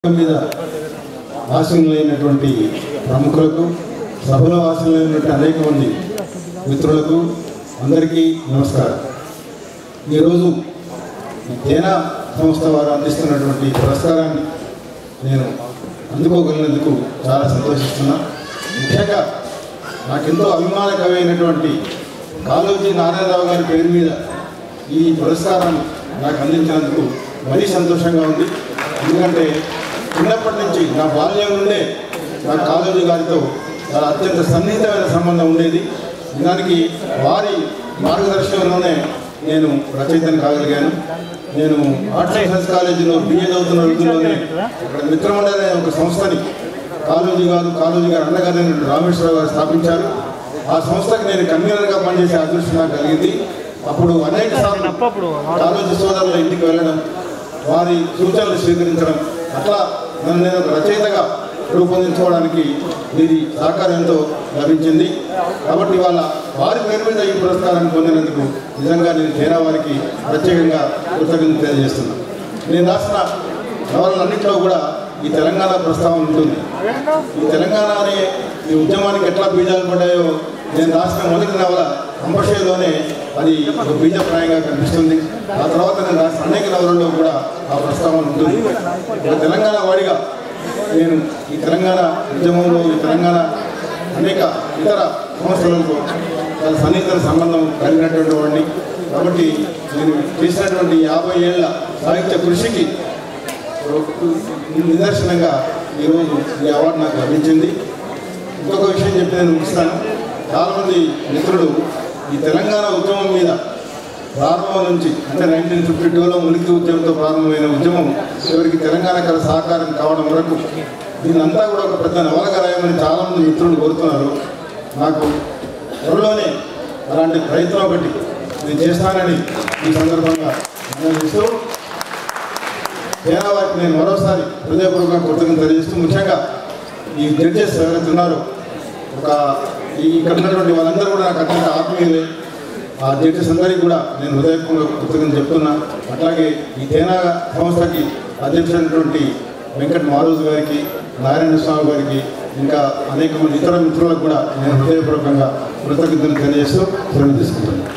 మీద ఆశీనులైనటువంటి ప్రముఖులకు సభలో ఆశీనులైనటువంటి అనేక మంది మిత్రులకు అందరికీ నమస్కారం ఈరోజు ఈ తేనా సంస్థ వారు అందిస్తున్నటువంటి పురస్కారాన్ని నేను అందుకోగలిగినందుకు చాలా సంతోషిస్తున్నా ముఖ్యంగా నాకెంతో అభిమానకరమైనటువంటి కాళోజీ నారాయణరావు గారి పేరు మీద ఈ పురస్కారాన్ని నాకు అందించినందుకు మరీ సంతోషంగా ఉంది ఎందుకంటే చిన్నప్పటి నుంచి నా బాల్యం నుండే నా కాళోజీ గారితో చాలా అత్యంత సన్నిహితమైన సంబంధం ఉండేది దానికి వారి మార్గదర్శనంలోనే నేను రచయితను కాగలిగాను నేను ఆర్ట్స్ అండ్ సైన్స్ కాలేజీలో బిఏ చదువుతున్న రోజుల్లోనే అక్కడ మిత్రమండలి అనే ఒక సంస్థని కాళోజీ గారు కాళోజీ గారు అన్నగారు రామేశ్వరరావు గారు స్థాపించారు ఆ సంస్థకి నేను కన్వీనర్గా పనిచేసే అదృష్టం నాకు కలిగింది అప్పుడు అనేక సార్లు కాళోజీ సోదరుల ఇంటికి వెళ్ళడం వారి సూచనలు స్వీకరించడం అట్లా నన్ను నేను ఒక రచయితగా రూపొందించుకోవడానికి వీరి సహకారం ఎంతో లభించింది కాబట్టి వాళ్ళ వారి పేరు మీద ఈ పురస్కారాన్ని పొందినందుకు నిజంగా నేను తేనా వారికి ప్రత్యేకంగా కృతజ్ఞత తెలియజేస్తున్నాను నేను రాసిన నవలన్నింటిలో కూడా ఈ తెలంగాణ ప్రస్తావన ఉంటుంది ఈ తెలంగాణ అనే ఈ ఉద్యమానికి ఎట్లా బీజాలు పడ్డాయో నేను రాసిన మొదటి నవల అంబషేలోనే అది ఒక బీజప్రాయంగా కనిపిస్తుంది ఆ తర్వాత నేను రాసిన అనేక నవలల్లో కూడా ఆ ప్రస్తావన ఉంటుంది ఒక తెలంగాణ వాడిగా నేను ఈ తెలంగాణ ఉద్యమంలో ఈ తెలంగాణ అనేక ఇతర సంస్థలతో చాలా సన్నిహిత సంబంధం కలిగినటువంటి వాడిని కాబట్టి నేను చేసినటువంటి యాభై ఏళ్ల సాహిత్య కృషికి నిదర్శనంగా ఈరోజు ఈ అవార్డు నాకు లభించింది ఇంకొక విషయం చెప్పి నేను ముగిస్తాను చాలామంది మిత్రులు ఈ తెలంగాణ ఉద్యమం మీద ప్రారంభం నుంచి అంటే నైన్టీన్ ఫిఫ్టీ టూలో ములికి ఉద్యమంతో ప్రారంభమైన ఉద్యమం చివరికి తెలంగాణ కల సహకారం కావడం వరకు దీన్నంతా కూడా ఒక పెద్ద నవలగా రాయమని చాలామంది మిత్రులు కోరుతున్నారు నాకు త్వరలోనే అలాంటి ప్రయత్నం ఒకటి నేను చేస్తానని ఈ సందర్భంగా నిర్ణయిస్తూ వారికి నేను మరోసారి హృదయపూర్వక కృతజ్ఞత తెలియజేస్తూ ముఖ్యంగా ఈ జడ్జెస్ ఎవరైతే ఉన్నారో ఒక ఈ ఇక్కడ ఉన్నటువంటి వాళ్ళందరూ కూడా నాకు అత్యంత ఆత్మీయులే ఆ జడ్జెస్ అందరికీ కూడా నేను హృదయపూర్వక కృతజ్ఞత చెప్తున్నా అట్లాగే ఈ తేనా సంస్థకి అధ్యక్షుడైనటువంటి వెంకట మారోజు గారికి నారాయణ స్వామి గారికి ఇంకా అనేక మంది ఇతర మిత్రులకు కూడా నేను హృదయపూర్వకంగా కృతజ్ఞతలు తెలియజేస్తూ సెలవు తీసుకుంటున్నాను